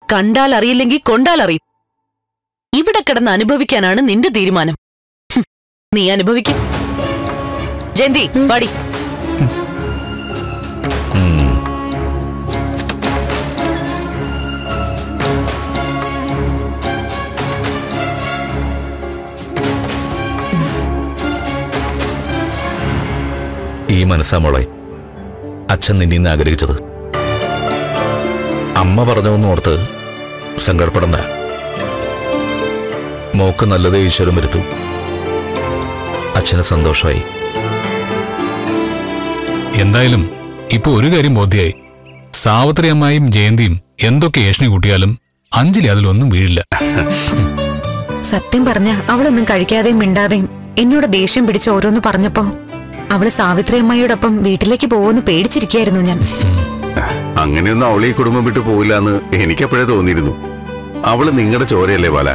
കണ്ടാൽ അറിയില്ലെങ്കിൽ കൊണ്ടാൽ അറിയും ഇവിടെ കിടന്ന് അനുഭവിക്കാനാണ് നിന്റെ തീരുമാനം ഹും, നീ അനുഭവിക്കും ജയന്തി പാടി ഈ മനസ്സാ മോളെ അച്ഛൻ നിന്നെ ആഗ്രഹിച്ചത് അമ്മ പറഞ്ഞൊന്നും ഓർത്ത് സങ്കടപ്പെടണ്ട മോക്ക് നല്ലതേ ഈശ്വരൻ വരുത്തു അച്ഛന് സന്തോഷമായി എന്തായാലും ഇപ്പൊ ഒരു കാര്യം ബോധ്യായി സാവിത്രി അമ്മായും ജയന്തിയും എന്തൊക്കെ ഏഷണി കൂട്ടിയാലും അഞ്ജലി അതിലൊന്നും വീഴില്ല സത്യം പറഞ്ഞ അവളൊന്നും കഴിക്കാതെയും മിണ്ടാതെയും എന്നോട് ദേഷ്യം പിടിച്ച് ഓരോന്ന് പറഞ്ഞപ്പോ അവള് സാവിത്രി അമ്മയോടൊപ്പം വീട്ടിലേക്ക് പോകുമെന്ന് പേടിച്ചിരിക്കായിരുന്നു ഞാൻ അങ്ങനെയൊന്നും അവളെ ഈ കുടുംബം വിട്ടു പോവില്ല എന്ന് എനിക്കപ്പോഴേ തോന്നിയിരുന്നു അവള് നിങ്ങളുടെ ചോരയല്ലേ ബാല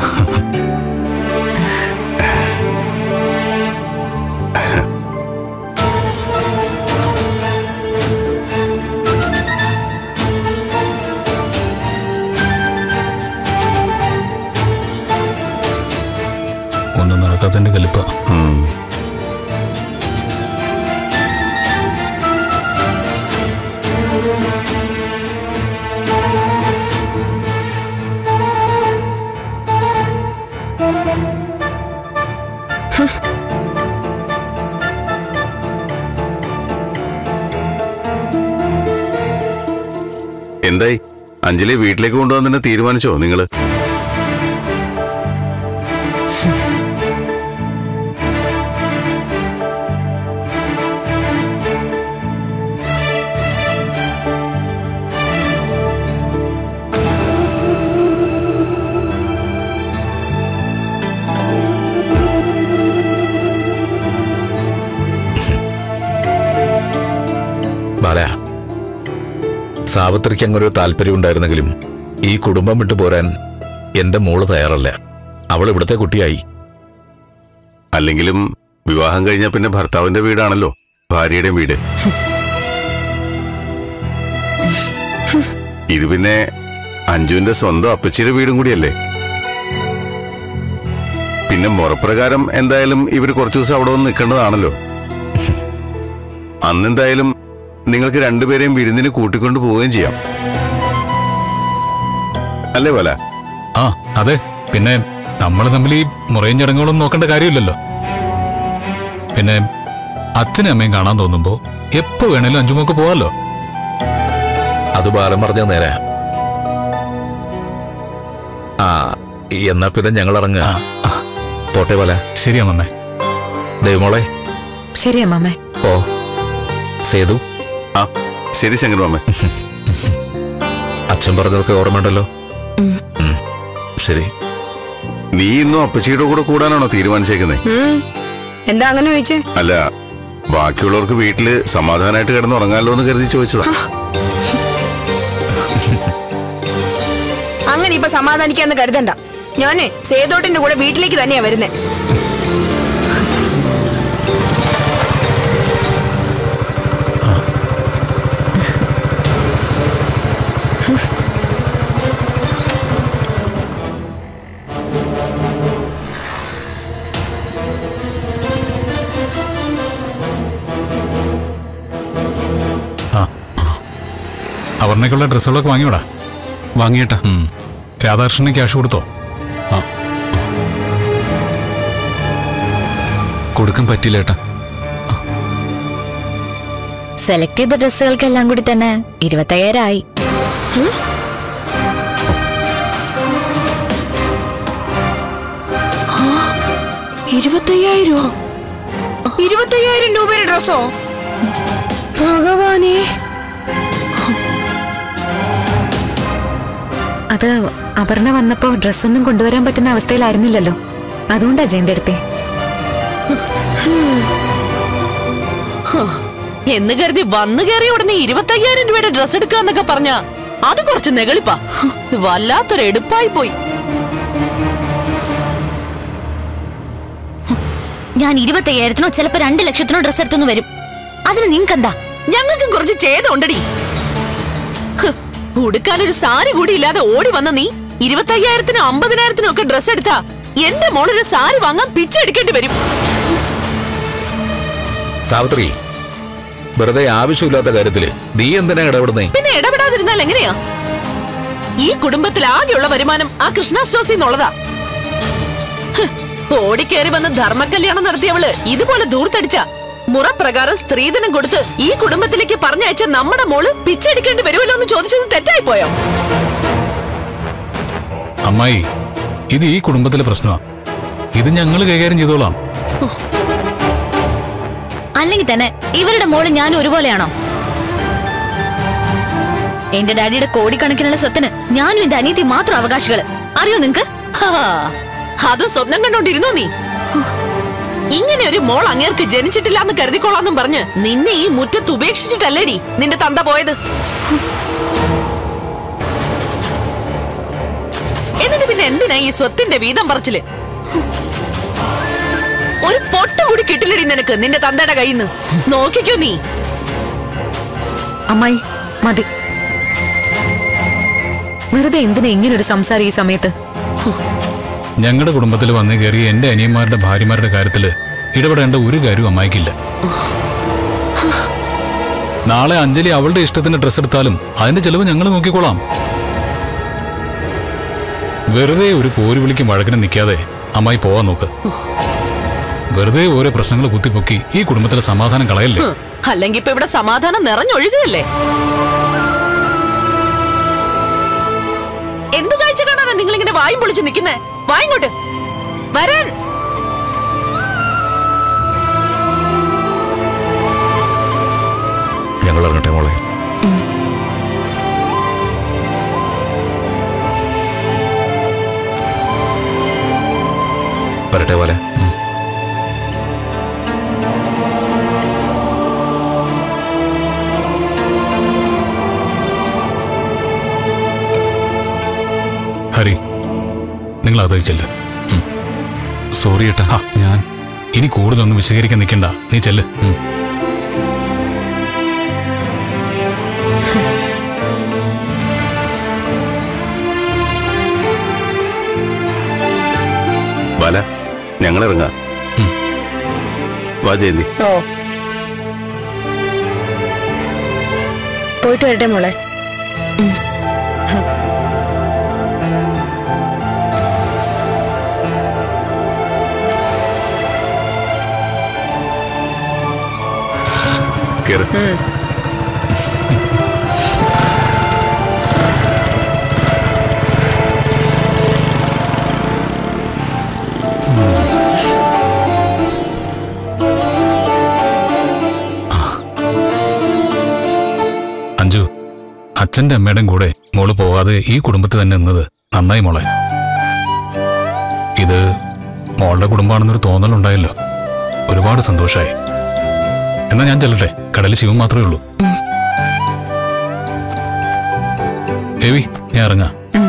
ഒന്നും നടക്കാത്തതിന്റെ കലിപ്പ ഉം. എന്തായി അഞ്ജലി വീട്ടിലേക്ക് കൊണ്ടുപോകാൻ തന്നെ തീരുമാനിച്ചോ നിങ്ങള് ബാല സാവിത്രിക്ക് അങ്ങൊരു താല്പര്യം ഉണ്ടായിരുന്നെങ്കിലും ഈ കുടുംബം വിട്ടു പോരാൻ എന്റെ മോള് തയ്യാറല്ല അവൾ ഇവിടുത്തെ കുട്ടിയായി അല്ലെങ്കിലും വിവാഹം കഴിഞ്ഞ പിന്നെ ഭർത്താവിന്റെ വീടാണല്ലോ ഭാര്യയുടെ വീട് ഇത് പിന്നെ അഞ്ജുവിന്റെ സ്വന്തം അപ്പച്ചിയുടെ വീടും കൂടിയല്ലേ പിന്നെ മുറപ്രകാരം എന്തായാലും ഇവർ കുറച്ചു ദിവസം അവിടെ വന്ന് നിൽക്കേണ്ടതാണല്ലോ അന്നെന്തായാലും നിങ്ങൾക്ക് രണ്ടുപേരെയും വിരുന്നിന് കൂട്ടിക്കൊണ്ട് പോവുകയും ചെയ്യാം അല്ലേ പോലെ ആ അതെ പിന്നെ നമ്മൾ തമ്മിൽ ഈ മുറയും ചടങ്ങുകളും നോക്കേണ്ട കാര്യമില്ലല്ലോ പിന്നെ അച്ഛനും അമ്മയും കാണാൻ തോന്നുമ്പോ എപ്പോ വേണേലും അഞ്ചുമൊക്കെ പോവാലോ അത് ബാലം പറഞ്ഞ നേരെ ആ എന്നാ പിന്നെ ഞങ്ങൾ ഇറങ്ങുക പോട്ടെ പോലെ ശരി അമ്മമ്മേ ദൈവമോളെ ശരി അമ്മമ്മേ ഓ സേതു ആ ശരി ശങ്കരമാമ അച്ഛൻ പറഞ്ഞതൊക്കെ ഓർമ്മയുണ്ടല്ലോ ഉം, ശരി നീ ഇന്നും അപ്പച്ചിയുടെ കൂടെ കൂടാനാണോ തീരുമാനിച്ചേക്കുന്നത് ഉം. എന്താ അങ്ങനെ ചോദിച്ചേ അല്ല ബാക്കിയുള്ളവർക്ക് വീട്ടില് സമാധാനമായിട്ട് കിടന്ന് ഉറങ്ങാലോ എന്ന് കരുതി ചോദിച്ചതാ അങ്ങനെ ഇപ്പൊ സമാധാനിക്കാന്ന് കരുതണ്ട ഞാനേ സേതോട്ടിന്റെ കൂടെ വീട്ടിലേക്ക് തന്നെയാ വരുന്നേ ആ അവർണയ്ക്കുള്ള ഡ്രസ്സുകളൊക്കെ വാങ്ങിയോടാ വാങ്ങിയേട്ടാ ഉം. രാധാകൃഷ്ണന് ക്യാഷ് കൊടുത്തോ കൊടുക്കാൻ പറ്റില്ല ഏട്ടാ സെലക്ട് ചെയ്ത ഡ്രസ്സുകൾക്കെല്ലാം കൂടി തന്നെ ഇരുപത്തയ്യായിരമായി ഇരുപത്തയ്യായിരം ഇരുപത്തയ്യായിരം രൂപയുടെ ഡ്രസ്സോ ഭഗവാനേ അത് അപർണ വന്നപ്പോ ഡ്രസ്സൊന്നും കൊണ്ടുവരാൻ പറ്റുന്ന അവസ്ഥയിലായിരുന്നില്ലല്ലോ അതുകൊണ്ടാ ജയന്തെടുത്തേ എന്ന് കരുതി വന്നു കയറിയ ഉടനെ ഇരുപത്തയ്യായിരം രൂപയുടെ ഡ്രസ് എടുക്കാന്നൊക്കെ പറഞ്ഞ അത് കുറച്ച് നെകളിപ്പാ ഇത് വല്ലാത്തൊരു എടുപ്പായി പോയി ഞാൻ ഇരുപത്തയ്യായിരത്തിനോ ചിലപ്പോ രണ്ട് ലക്ഷത്തിനോ ഡ്രസ്സ് എടുത്തൊന്നു വരും അതിന് നിങ്ങക്കെന്താ ഞങ്ങൾക്കും കുറച്ച് ഛേദമുണ്ടടി ഹ്, ഉടുക്കാൻ ഒരു സാരി കൂടി ഇല്ലാതെ ഓടി വന്ന നീ ഇരുപത്തയ്യായിരത്തിനും അമ്പതിനായിരത്തിനും ഒക്കെ ഡ്രസ് എടുത്താ എന്റെ മോളൊരു സാരി വാങ്ങാൻ പിച്ചെടുക്കേണ്ടി വരും സാവിത്രി വെറുതെ ആവശ്യമില്ലാത്ത കാര്യത്തില് നീ എന്തിനാ ഇടപെടുന്നേ പിന്നെ ഇടപെടാതിരുന്നാൽ എങ്ങനെയാ ഈ കുടുംബത്തിൽ ആകെയുള്ള വരുമാനം ആ കൃഷ്ണ സ്റ്റോസിൽ നിന്നുള്ളതാ ഹ്, ഓടിക്കേറി വന്ന് ധർമ്മകല്യാണം നടത്തിയവള് ഇതുപോലെ ദൂർത്തടിച്ച മുറപ്രകാരം സ്ത്രീധനം കൊടുത്ത് ഈ കുടുംബത്തിലേക്ക് പറഞ്ഞയച്ച നമ്മുടെ മോള് പിച്ചടിക്കേണ്ടി വരുമല്ലോ എന്ന് ചോദിച്ചത് തെറ്റായി പോയോ അമ്മായി ഇത് ഈ കുടുംബത്തിലെ പ്രശ്നമാണ് ഇത് ഞങ്ങൾ കൈകാര്യം ചെയ്തോളാം അല്ലെങ്കിൽ തന്നെ ഇവരുടെ മോള് ഞാൻ ഒരുപോലെയാണോ എന്റെ ഡാഡിയുടെ കോടിക്കണക്കിനുള്ള സ്വത്തിന് ഞാനും എന്റെ അനിയത്തി മാത്രം അവകാശികള് അറിയോ നിങ്ങക്ക് ഹാ, അത് സ്വപ്നം കണ്ടോണ്ടിരുന്നോ നീ ഇങ്ങനെ ഒരു മോൾ അങ്ങേർക്ക് ജനിച്ചിട്ടില്ല എന്ന് കരുതിക്കൊള്ളാന്നും പറഞ്ഞ് നിന്നെ ഈ മുറ്റത്ത് ഉപേക്ഷിച്ചിട്ടല്ലേടി നിന്റെ തന്ത പോയത് എന്നിട്ട് പിന്നെ എന്തിനാ ഈ സ്വത്തിന്റെ വീതം പറച്ചില് ഒരു പൊട്ട് കൂടി കിട്ടില്ലടി നിനക്ക് നിന്റെ തന്തയുടെ കയ്യിൽ നിന്ന് നോക്കിക്കോ നീ അമ്മായി മതി വെറുതെ എന്തിനാ ഇങ്ങനൊരു സംസാരം ഈ സമയത്ത് ഞങ്ങളുടെ കുടുംബത്തിൽ വന്നു കയറിയ എന്റെ അനിയന്മാരുടെ ഭാര്യമാരുടെ കാര്യത്തിൽ ഇടപെടേണ്ട ഒരു കാര്യവും അമ്മായിക്കില്ല നാളെ അഞ്ജലി അവളുടെ ഇഷ്ടത്തിന് ഡ്രസ്സ് എടുത്താലും അതിന്റെ ചെലവ് ഞങ്ങൾ നോക്കിക്കോളാം വെറുതെ ഒരു പോര് വിളിക്കും വഴക്കിന് നിൽക്കാതെ അമ്മായി പോവാൻ നോക്ക് വെറുതെ ഓരോ പ്രശ്നങ്ങൾ കുത്തിപ്പൊക്കി ഈ കുടുംബത്തിലെ സമാധാനം കളയല്ലേ ഹ്, അല്ലെങ്കി ഇപ്പൊ ഇവിടെ സമാധാനം നിറഞ്ഞൊഴുകുകയല്ലേ എന്ത് കാഴ്ച കാണാനാ നിങ്ങൾ ഇങ്ങനെ വായും പൊളിച്ച് നിൽക്കുന്നേ വായിങ്ങോട്ട് വരാൻ ഞങ്ങൾ ഇറങ്ങട്ടെ മോളെ വരട്ടെ പോലെ ഹരി നിങ്ങൾ അത് ചെല്ല് സോറി ഏട്ടാ ഞാൻ ഇനി കൂടുതലൊന്നും വിശദീകരിക്കാൻ നിൽക്കണ്ട നീ ചെല്ല് ഉം. ബാല ഞങ്ങൾ ഇറങ്ങാം വാ ജയന്തി ഓ പോയിട്ട് വരട്ടെ മോളെ കേറ് അഞ്ജു അച്ഛന്റെ അമ്മയുടെയും കൂടെ മോള് പോവാതെ ഈ കുടുംബത്തിൽ തന്നെ നിന്നത് നന്നായി മോളെ ഇത് മോളുടെ കുടുംബമാണെന്നൊരു തോന്നലുണ്ടായല്ലോ ഒരുപാട് സന്തോഷമായി എന്നാ ഞാൻ ചെല്ലട്ടെ കടലിൽ ശിവൻ മാത്രമേ ഉള്ളൂ രവി ഞാൻ ഇറങ്ങാം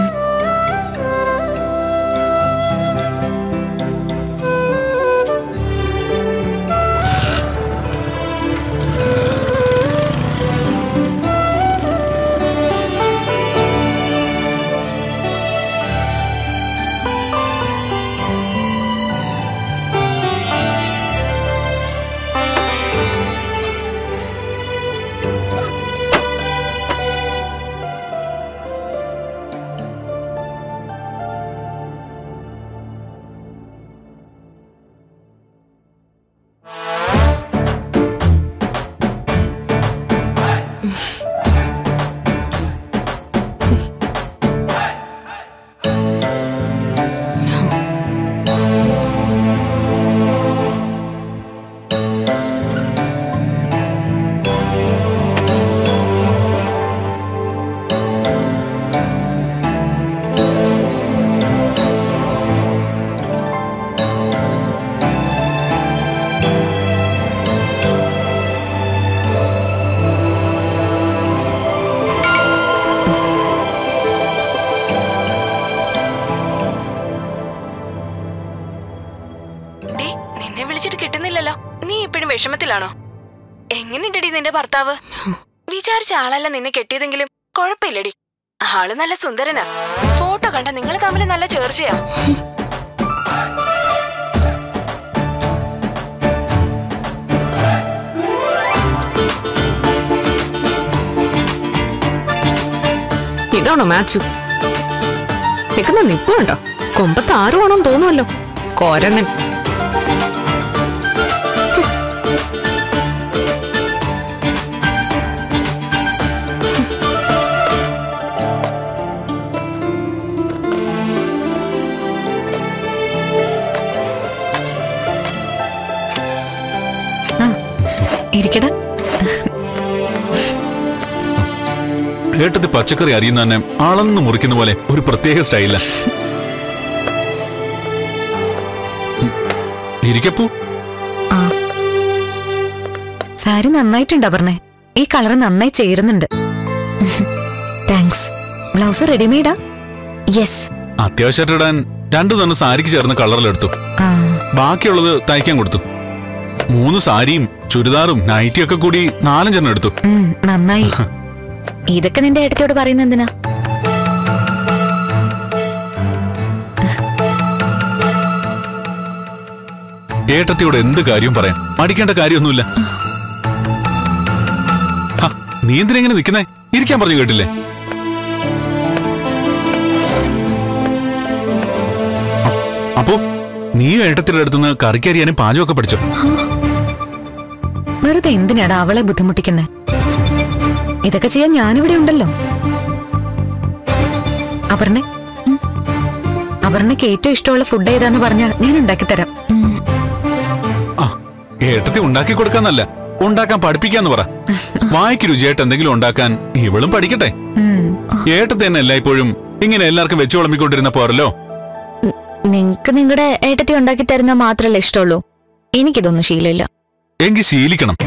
ഡേ നിന്നെ വിളിച്ചിട്ട് കിട്ടുന്നില്ലല്ലോ നീ ഇപ്പോഴും വിഷമത്തിലാണോ എങ്ങനെയുണ്ടടി നിന്റെ ഭർത്താവ് വിചാരിച്ച ആളല്ല നിന്നെ കെട്ടിയതെങ്കിലും കുഴപ്പമില്ലടി ആള് നല്ല സുന്ദരനാ ഫോട്ടോ കണ്ട നിങ്ങൾ തമ്മിൽ നല്ല ചേർച്ചയാ ഇതാണോ മാച്ച് നിൽക്കുന്ന നിപ്പുണ്ടോ കൊമ്പത്ത് ആരുവാണോന്ന് തോന്നുമല്ലോ കൊരങ്ങൻ ഇരിക്കട ഏട്ടത്തി പച്ചക്കറി അറിയുന്ന തന്നെ അളന്ന് മുറിക്കുന്ന പോലെ ഒരു പ്രത്യേക സ്റ്റൈല ഇരിക്കപ്പൂ സാരി നന്നായിട്ടുണ്ട് പറഞ്ഞേ ഈ കളർ നന്നായി ചേരുന്നുണ്ട് താങ്ക്സ് ബ്ലൗസ് റെഡിമെയ്ഡാ യെസ് അത്യാവശ്യമായിട്ട് ഇടാൻ രണ്ടു തന്നെ സാരിക്ക് ചേർന്ന കളറിലെടുത്തു ആ ബാക്കിയുള്ളത് തയ്ക്കാൻ കൊടുത്തു മൂന്ന് സാരിയും ചുരിദാറും നൈറ്റിയും ഒക്കെ കൂടി നാലഞ്ചെണ്ണം എടുത്തു ഉം, നന്നായി ഇതൊക്കെ നിന്റെ ഏട്ടത്തിയോട് പറയുന്ന എന്തിനാ ഏട്ടത്തിയോട് എന്ത് കാര്യവും പറയാം മടിക്കേണ്ട കാര്യമൊന്നുമില്ല ഹ, നീ എന്തിനാ ഇങ്ങനെ നിൽക്കുന്നേ ഇരിക്കാൻ പറഞ്ഞു കേട്ടില്ലേ അ- അപ്പോ നീ ഏട്ടത്തിയുടെ അടുത്തുനിന്ന് കറിക്കരിയാനും പാചകമൊക്കെ പഠിച്ചോ വെറുതെ എന്തിനാടാ അവളെ ബുദ്ധിമുട്ടിക്കുന്നേ ഇതൊക്കെ ചെയ്യാൻ ഞാനിവിടെ ഉണ്ടല്ലോ അപർണെ അപർണയ്ക്ക് ഏറ്റവും ഇഷ്ടമുള്ള ഫുഡ് ഏതാന്ന് പറഞ്ഞാ ഞാൻ ഉണ്ടാക്കി തരാം ആ ഏട്ടത്തി ഉണ്ടാക്കി കൊടുക്കാന്നല്ല ഉണ്ടാക്കാൻ പഠിപ്പിക്കാന്ന് പറ വായിക്ക് രുചിയായിട്ട് എന്തെങ്കിലും ഉണ്ടാക്കാൻ ഇവളും പഠിക്കട്ടെ ഉം. ഏട്ടത്തി തന്നെ എല്ലായ്പ്പോഴും ഇങ്ങനെ എല്ലാവർക്കും വെച്ചു വിളമ്പിക്കൊണ്ടിരുന്ന പോരല്ലോ നിങ്ങക്ക് നിങ്ങളുടെ ഏട്ടത്തി ഉണ്ടാക്കി തരുന്ന മാത്രമല്ലേ ഇഷ്ടമുള്ളൂ എനിക്കിതൊന്നും ശീലമില്ല എങ്കിൽ ശീലിക്കണം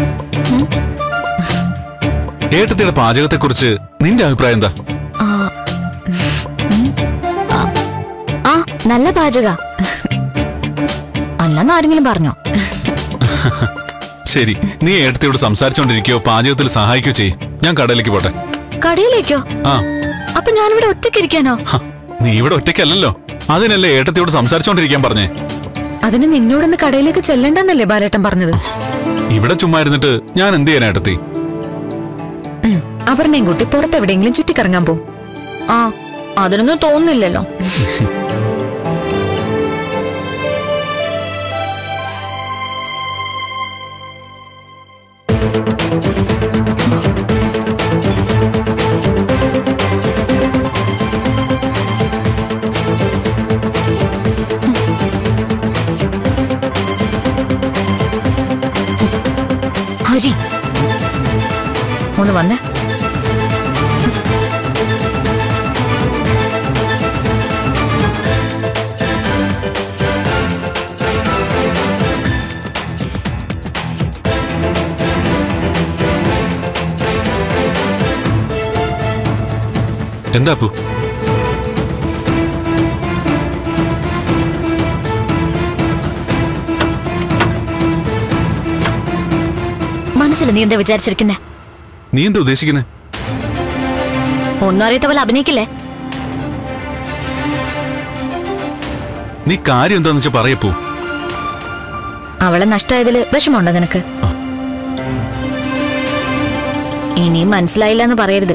ഏട്ടത്തിയുടെ പാചകത്തെക്കുറിച്ച് നിന്റെ അഭിപ്രായം എന്താ ആ, ഉം. ആ, ആ നല്ല പാചക അല്ലെന്ന് ആരെങ്കിലും പറഞ്ഞോ ശരി നീ ഏട്ടത്തിയോട് സംസാരിച്ചോണ്ടിരിക്കയോ പാചകത്തിൽ സഹായിക്കോ ചെയ്യ് ഞാൻ കടയിലേക്ക് പോട്ടെ കടയിലേക്കോ ആ അപ്പൊ ഞാനിവിടെ ഒറ്റയ്ക്കിരിക്കാനോ ഹ, നീ ഇവിടെ ഒറ്റയ്ക്കല്ലല്ലോ അതിനല്ലേ ഏട്ടത്തിയോട് സംസാരിച്ചോണ്ടിരിക്കാൻ പറഞ്ഞേ അതിന് നിന്നോടൊന്ന് കടയിലേക്ക് ചെല്ലണ്ടെന്നല്ലേ ബാലേട്ടൻ പറഞ്ഞത് ഇവിടെ ചുമ്മാ ഇരുന്നിട്ട് ഞാൻ എന്ത് ചെയ്യാൻ ഏട്ടത്തി ഉം. അപർണയും കൂട്ടി പുറത്തെവിടെയെങ്കിലും ചുറ്റിക്കറങ്ങാൻ പോ ആ അതിനൊന്നും തോന്നുന്നില്ലല്ലോ ഹരി ഒന്ന് വന്നേ എന്താ അപ്പു മനസ്സിൽ നീ എന്താ വിചാരിച്ചിരിക്കുന്നേ നീ എന്താ ഉദ്ദേശിക്കുന്നേ ഒന്നും അറിയാത്ത പോലെ അഭിനയിക്കില്ലേ നീ കാര്യം എന്താന്ന് വെച്ചാ പറയപ്പൂ അവളെ നഷ്ടമായതില് വിഷമമുണ്ടോ നിനക്ക് ഇനിയും മനസ്സിലായില്ല എന്ന് പറയരുത്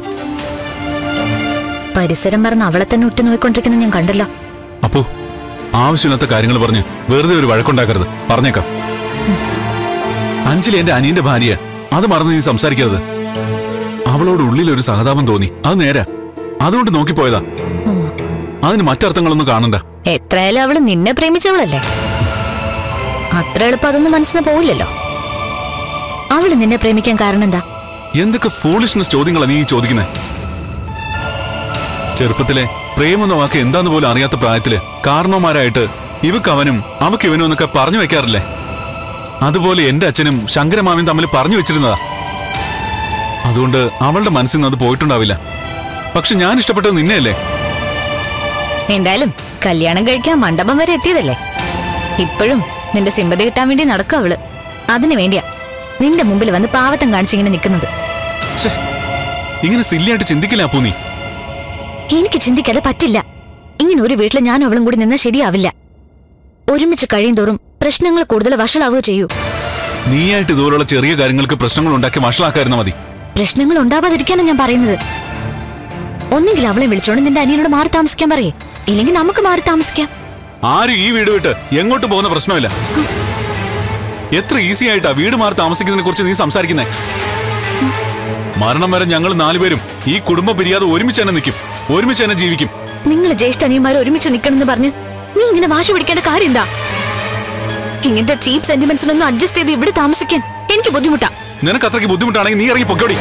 പരിസരം പറഞ്ഞ് അവളെ തന്നെ ഉറ്റുനോയിക്കൊണ്ടിരിക്കുന്ന ഞാൻ കണ്ടല്ലോ അപ്പോ ആവശ്യമില്ലാത്ത കാര്യങ്ങൾ പറഞ്ഞ് വെറുതെ ഒരു വഴക്കുണ്ടാക്കരുത് പറഞ്ഞേക്കാം അഞ്ജലി എന്റെ അനിയന്റെ ഭാര്യ അത് മറന്ന് നീ സംസാരിക്കരുത് അവളോട് ഉള്ളിൽ ഒരു സഹതാപം തോന്നി അത് നേരാ അതുകൊണ്ട് നോക്കിപ്പോയതാ അതിന് മറ്റർത്ഥങ്ങളൊന്നും കാണണ്ട എത്രയായാലും അവള് നിന്നെ പ്രേമിച്ചവളല്ലേ അത്ര എളുപ്പം അതൊന്നും മനസ്സിന് പോവില്ലല്ലോ അവള് നിന്നെ പ്രേമിക്കാൻ കാരണം എന്താ എന്തൊക്കെ ഫൂളിഷ്നെസ് ചോദ്യങ്ങളാ നീ ഈ ചോദിക്കുന്നേ ചെറുപ്പത്തിലെ പ്രേമെന്ന വാക്ക് എന്താന്ന് പോലും അറിയാത്ത പ്രായത്തില് കാരണവന്മാരായിട്ട് ഇവക്ക് അവനും അവക്ക് ഇവനും എന്നൊക്കെ പറഞ്ഞു വെക്കാറില്ലേ അതുപോലെ എന്റെ അച്ഛനും ശങ്കരമാമയും തമ്മിൽ പറഞ്ഞു വെച്ചിരുന്നതാ അതുകൊണ്ട് അവളുടെ മനസ്സിൽ നിന്ന് അത് പോയിട്ടുണ്ടാവില്ല പക്ഷെ ഞാൻ ഇഷ്ടപ്പെട്ടത് നിന്നെയല്ലേ എന്തായാലും കല്യാണം കഴിക്കാൻ മണ്ഡപം വരെ എത്തിയതല്ലേ ഇപ്പോഴും നിന്റെ സിമ്പതി കിട്ടാൻ വേണ്ടി നടക്കും അവള് അതിനു വേണ്ടിയാ നിന്റെ മുമ്പിൽ വന്ന് പാവത്തം കാണിച്ചിങ്ങനെ നിൽക്കുന്നത് ഛെ, ഇങ്ങനെ സില്ലിയായിട്ട് ചിന്തിക്കില്ല അപ്പൂ നീ എനിക്ക് ചിന്തിക്കാതെ പറ്റില്ല ഇങ്ങനെ ഒരു വീട്ടിൽ ഞാൻ അവളും കൂടി നിന്നാൽ ശരിയാവില്ല ഒരുമിച്ച് കഴിയും തോറും പ്രശ്നങ്ങൾ കൂടുതൽ വഷളാവുകയോ ചെയ്യൂ നീയായിട്ട് ഇതുപോലുള്ള ചെറിയ കാര്യങ്ങൾക്ക് പ്രശ്നങ്ങൾ ഉണ്ടാക്കി വഷളാക്കായിരുന്ന മതി പ്രശ്നങ്ങൾ ഉണ്ടാവാതിരിക്കാനാണ് ഞാൻ പറയുന്നത് ഒന്നെങ്കിൽ അവളെ വിളിച്ചോണ്ട് നിന്റെ അനിയനോട് മാറി താമസിക്കാൻ പറയേ ഇല്ലെങ്കിൽ നമുക്ക് മാറി താമസിക്കാം ആരും ഈ വീട് വിട്ട് എങ്ങോട്ട് പോകുന്ന പ്രശ്നമില്ല എത്ര ഈസി ആയിട്ടാ വീട് മാറി താമസിക്കുന്നതിനെ കുറിച്ച് നീ സംസാരിക്കുന്നേ മരണം വരെ ഞങ്ങൾ നാലുപേരും ഈ കുടുംബം പിരിയാതെ ഒരുമിച്ച് തന്നെ നിൽക്കും ഒരുമിച്ച് തന്നെ ജീവിക്കും നിങ്ങൾ ജ്യേഷ്ഠ അനിയന്മാർ ഒരുമിച്ച് നിൽക്കണമെന്ന് പറഞ്ഞ് നീ ഇങ്ങനെ വാശി പിടിക്കേണ്ട കാര്യം എന്താ ഇങ്ങനത്തെ ചീപ്പ് സെന്റിമെന്റ്സിനൊന്നും അഡ്ജസ്റ്റ് ചെയ്ത് ഇവിടെ താമസിക്കാൻ എനിക്ക് ബുദ്ധിമുട്ടാ നിനക്ക് അത്രയ്ക്ക് ബുദ്ധിമുട്ടാണെങ്കിൽ നീ ഇറങ്ങി പൊക്കോടി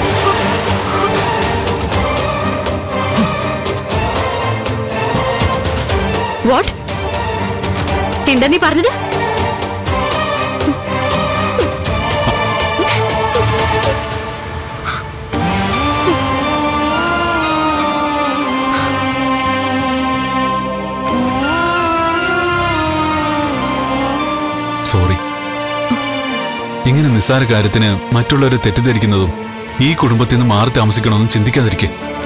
വാട്ട് എന്താ നീ പറഞ്ഞത് സോറി ഇങ്ങനെ നിസ്സാര കാര്യത്തിന് മറ്റുള്ളവരെ തെറ്റിദ്ധരിക്കുന്നതും ഈ കുടുംബത്തിൽ നിന്ന് മാറി താമസിക്കണമെന്നും ചിന്തിക്കാതിരിക്കെ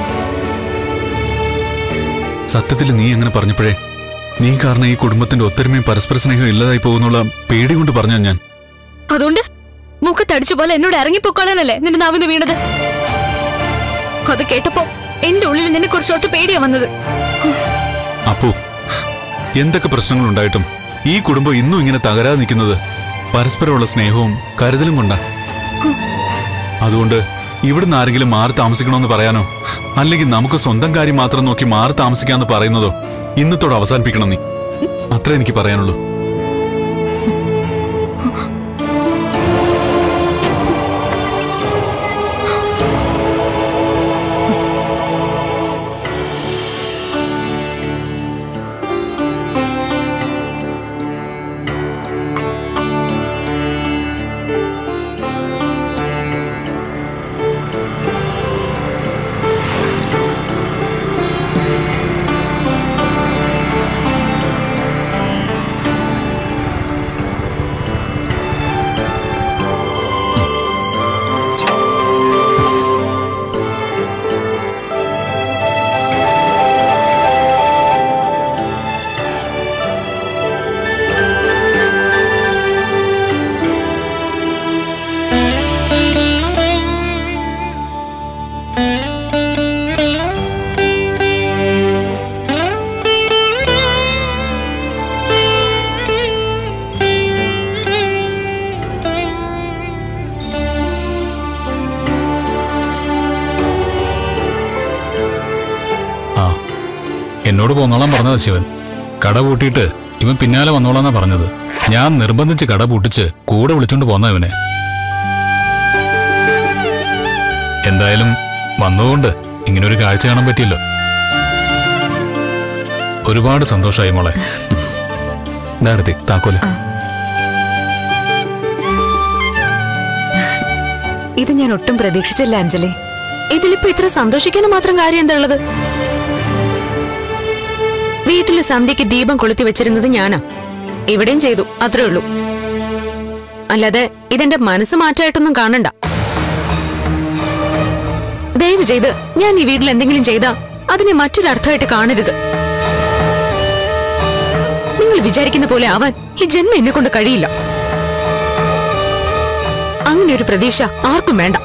സത്യത്തിൽ നീ അങ്ങനെ പറഞ്ഞപ്പോഴേ നീ കാരണം ഈ കുടുംബത്തിന്റെ ഒത്തൊരുമയും പരസ്പര സ്നേഹവും ഇല്ലാതായി പോകുന്നുള്ള പേടി കൊണ്ട് പറഞ്ഞ ഞാൻ അതുകൊണ്ട് മുഖത്തടിച്ച പോലെ എന്നോട് ഇറങ്ങിപ്പോക്കോളാനല്ലേ നിന്റെ നാവിന്ന് വീണത് അത് കേട്ടപ്പോ എന്റെ ഉള്ളിൽ നിന്നെ കുറിച്ചോട്ട് പേടിയാ വന്നത് അപ്പോ എന്തൊക്കെ പ്രശ്നങ്ങൾ ഉണ്ടായിട്ടും ഈ കുടുംബം ഇന്നും ഇങ്ങനെ തകരാതെ നിൽക്കുന്നത് പരസ്പരമുള്ള സ്നേഹവും കരുതലും കൊണ്ടാ അതുകൊണ്ട് ഇവിടുന്ന് ആരെങ്കിലും മാറി താമസിക്കണമെന്ന് പറയാനോ അല്ലെങ്കിൽ നമുക്ക് സ്വന്തം കാര്യം മാത്രം നോക്കി മാറി താമസിക്കാന്ന് പറയുന്നതോ ഇന്നത്തോടെ അവസാനിപ്പിക്കണം നീ അത്ര എനിക്ക് പറയാനുള്ളൂ ആ എന്നോട് പോന്നോളാൻ പറഞ്ഞതാ ശിവൻ കട പൂട്ടിയിട്ട് ഇവൻ പിന്നാലെ വന്നോളാന്നാ പറഞ്ഞത് ഞാൻ നിർബന്ധിച്ച് കട പൂട്ടിച്ച് കൂടെ വിളിച്ചോണ്ട് പോന്ന ഇവനെ എന്തായാലും വന്നതുകൊണ്ട് ഇങ്ങനൊരു കാഴ്ച കാണാൻ പറ്റിയല്ലോ ഒരുപാട് സന്തോഷമായി മോളെ ഇതാടത്തി താക്കോല് ഇത് ഞാൻ ഒട്ടും പ്രതീക്ഷിച്ചില്ല അഞ്ജലി ഇതിലിപ്പോ ഇത്ര സന്തോഷിക്കാൻ മാത്രം കാര്യം എന്താ ഉള്ളത് വീട്ടില് സന്ധ്യക്ക് ദീപം കൊളുത്തി വെച്ചിരുന്നത് ഞാനാ ഇവിടെയും ചെയ്തു അത്രേ ഉള്ളൂ അല്ലാതെ ഇതെന്റെ മനസ്സ് മാറ്റമായിട്ടൊന്നും കാണണ്ട ദയവ് ചെയ്ത് ഞാൻ ഈ വീട്ടിൽ എന്തെങ്കിലും ചെയ്താ അതിനെ മറ്റൊരർത്ഥമായിട്ട് കാണരുത് നിങ്ങൾ വിചാരിക്കുന്ന പോലെ ആവാൻ ഈ ജന്മം എന്നെ കൊണ്ട് കഴിയില്ല അങ്ങനെ ഒരു പ്രതീക്ഷ ആർക്കും വേണ്ട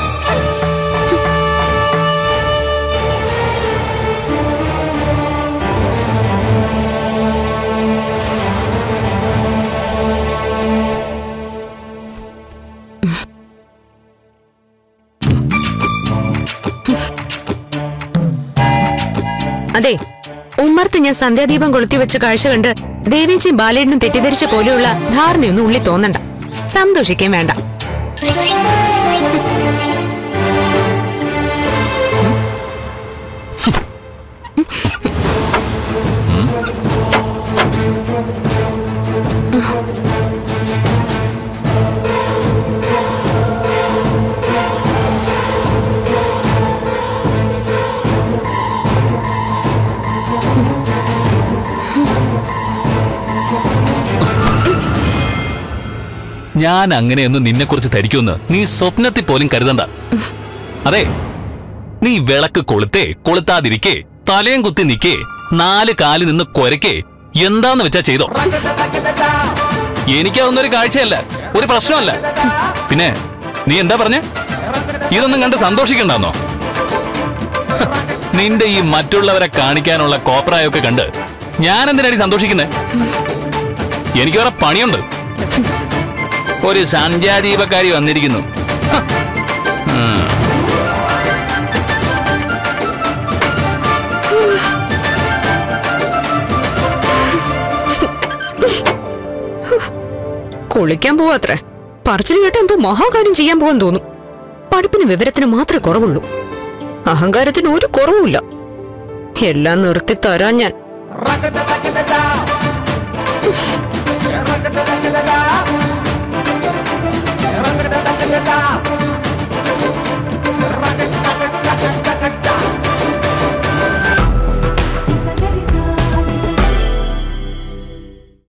അതെ ഉമ്മർത്ത് ഞാൻ സന്ധ്യാദീപം കൊളുത്തി വെച്ച കാഴ്ച കണ്ട് ദേവേച്ചിയും ബാലേട്ടനും തെറ്റിദ്ധരിച്ച പോലെയുള്ള ധാരണയൊന്നും ഉള്ളിൽ തോന്നണ്ട സന്തോഷിക്കാൻ വേണ്ട ഞാൻ അങ്ങനെയൊന്നും നിന്നെക്കുറിച്ച് ധരിക്കുമെന്ന് നീ സ്വപ്നത്തിൽ പോലും കരുതണ്ട അതെ നീ വിളക്ക് കൊളുത്തേ കൊളുത്താതിരിക്കേ തലയും കുത്തി നിക്കേ നാല് കാല് നിന്ന് കൊരക്കേ എന്താന്ന് വെച്ചാ ചെയ്തോ എനിക്കതൊന്നും ഒരു കാഴ്ചയല്ല ഒരു പ്രശ്നമല്ല പിന്നെ നീ എന്താ പറഞ്ഞേ ഇതൊന്നും കണ്ട് സന്തോഷിക്കണ്ടെന്നോ നിന്റെ ഈ മറ്റുള്ളവരെ കാണിക്കാനുള്ള കോപ്രായൊക്കെ കണ്ട് ഞാൻ എന്തിനാടി സന്തോഷിക്കുന്നേ എനിക്ക് വേറെ പണിയുണ്ട് ഒരു സഞ്ചാദീപക്കാരി വന്നിരിക്കുന്നു ഹ. ഉം. കുളിക്കാൻ പോവാത്രേ പറച്ചിൽ കേട്ട് എന്തോ മഹാകാര്യം ചെയ്യാൻ പോവാൻ തോന്നും പഠിപ്പിന് വിവരത്തിന് മാത്രമേ കുറവുള്ളൂ അഹങ്കാരത്തിന് ഒരു കുറവുമില്ല എല്ലാം നിർത്തി തരാൻ ഞാൻ Ra-ga-da-da-ga-da-da.